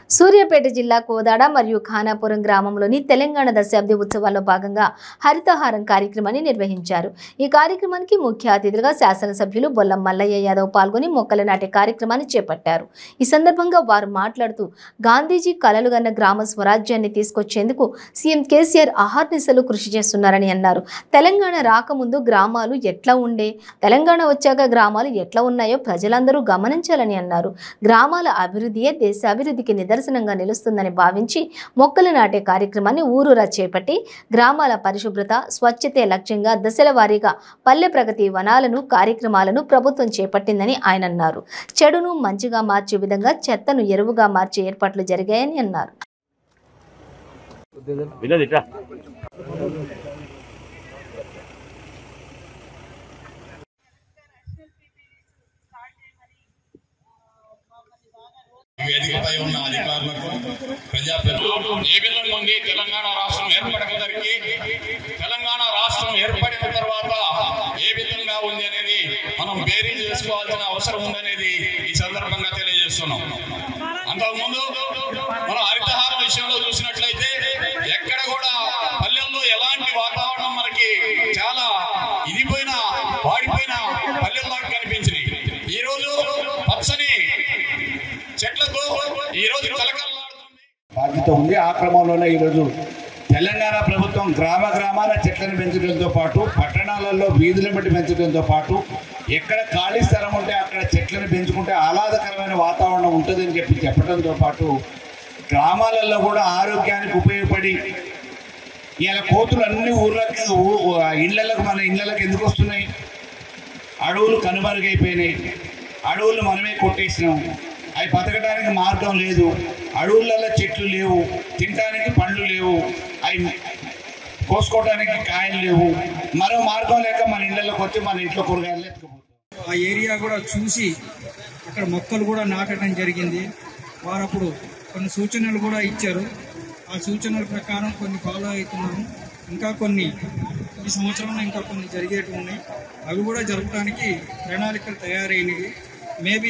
సూర్యాపేట జిల్లా కోదాడ మరియు ఖానాపురం గ్రామంలోని తెలంగాణ దశాబ్ది ఉత్సవాల్లో భాగంగా హరితహారం కార్యక్రమాన్ని నిర్వహించారు ఈ కార్యక్రమానికి ముఖ్య అతిథులుగా శాసనసభ్యులు బొల్లం మల్లయ్య యాదవ్ పాల్గొని మొక్కలు నాటే కార్యక్రమాన్ని చేపట్టారు ఈ సందర్భంగా వారు మాట్లాడుతూ గాంధీజీ కలలుగన్న గ్రామ స్వరాజ్యాన్ని తీసుకొచ్చేందుకు సీఎం కేసీఆర్ అహర్నిశలు కృషి చేస్తున్నారని అన్నారు తెలంగాణ రాకముందు గ్రామాలు ఎట్లా ఉండే తెలంగాణ వచ్చాక గ్రామాలు ఎట్లా ఉన్నాయో ప్రజలందరూ గమనించాలని అన్నారు గ్రామాల అభివృద్ధియే దేశాభివృద్ధికి నిదర్శనంగా నిలుస్తుందని భావించి మొక్కలు నాటే కార్యక్రమాన్ని ఊరూరా చేపట్టి గ్రామాల పరిశుభ్రత స్వచ్ఛతే లక్ష్యంగా దశల వారీగా పల్లె ప్రగతి వనాలను కార్యక్రమాలను ప్రభుత్వం చేపట్టిందని ఆయన అన్నారు చెడును మంచిగా మార్చే విధంగా చెత్తను ఎరువుగా మార్చే ఏర్పాట్లు జరిగాయని అన్నారు వినోద్ ఇట్రా వేదికపై ఉన్న అధికారులకు ప్రజాప్రతినిధులకు ఏ విధంగా ఉంది తెలంగాణ రాష్ట్రం ఏర్పడకదరికి తెలంగాణ రాష్ట్రం ఏర్పడిన తర్వాత ఏ విధంగా ఉంది అనేది మనం బేరీజ్ చేసుకోవాల్సిన అవసరం ఉందనేది ఈ సందర్భంగా తెలియజేస్తున్నాం అంతకుముందు మనం హరితహారం విషయంలో చూసినట్లయితే ఎక్కడ కూడా పల్లెల్లో ఎలాంటి వాతావరణం మనకి చాలా ఇదిపోయిన వాడిపోయిన పల్లెల్లాగా కనిపించినాయి ఈ రోజు పచ్చని చెట్లతో ఈ రోజు కలకల్లాడుతుంది బాధ్యత ఉంది ఆ క్రమంలోనే ఈరోజు తెలంగాణ ప్రభుత్వం గ్రామ గ్రామాల చెట్లను పెంచడంతో పాటు పట్టణాలలో వీధుల మట్టి పెంచడంతో పాటు ఎక్కడ ఖాళీ స్థలం ఉంటే అక్కడ చెట్లను పెంచుకుంటే ఆహ్లాదకరమైన వాతావరణం ఉంటుందని చెప్పి చెప్పడంతో పాటు గ్రామాలలో కూడా ఆరోగ్యానికి ఉపయోగపడి ఇలా కోతులు అన్ని ఊర్లకి ఊ- ఊ- ఇళ్ళలకు మన ఇళ్ళకి ఎందుకు వస్తున్నాయి అడవులు కనుమరుగైపోయినాయి అడవులు మనమే కొట్టేసినాం అవి బతకడానికి మార్గం లేదు అడవులలో చెట్లు లేవు తినడానికి పండ్లు లేవు అవి కోసుకోవడానికి కాయలు లేవు మరో మార్గం లేక మన ఇళ్ళలోకి వచ్చి మన ఇంట్లో కూరగాయలు ఎత్తుకుపోతాం ఆ ఏరియా కూడా చూసి అక్కడ మొక్కలు కూడా నాటడం జరిగింది వారు అప్పుడు కొన్ని సూచనలు కూడా ఇచ్చారు ఆ సూచనల ప్రకారం కొన్ని ఫాలో అవుతున్నాము ఇంకా కొన్ని ఈ సంవత్సరంలో ఇంకా కొన్ని జరిగేటివి ఉన్నాయి అవి కూడా జరపడానికి ప్రణాళికలు తయారైనవి మేబీ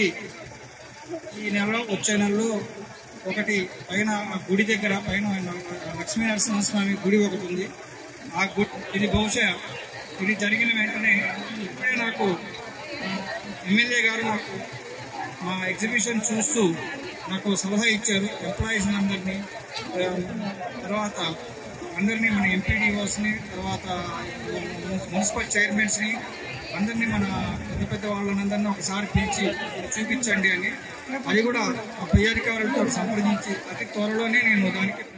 ఈ నెలలో వచ్చే నెలలో ఒకటి పైన ఆ గుడి దగ్గర పైన లక్ష్మీ నరసింహస్వామి గుడి ఒకటి ఉంది ఆ గుడి ఇది బహుశా ఇది జరిగిన వెంటనే ఇప్పుడే నాకు ఎమ్మెల్యే గారు నాకు మా ఎగ్జిబిషన్ చూస్తూ నాకు సలహా ఇచ్చారు ఎంప్లాయీస్ అందరినీ ఆ, తర్వాత అందరినీ మన ఎంపీడీఓస్ని తర్వాత మున్సిపల్ చైర్మన్స్ని అందరినీ మన పెద్ద పెద్ద వాళ్ళనందరినీ ఒకసారి పిలిచి చూపించండి అని అది కూడా ఆ పై అధికారులతో సంప్రదించి అతి త్వరలోనే నేను దానికి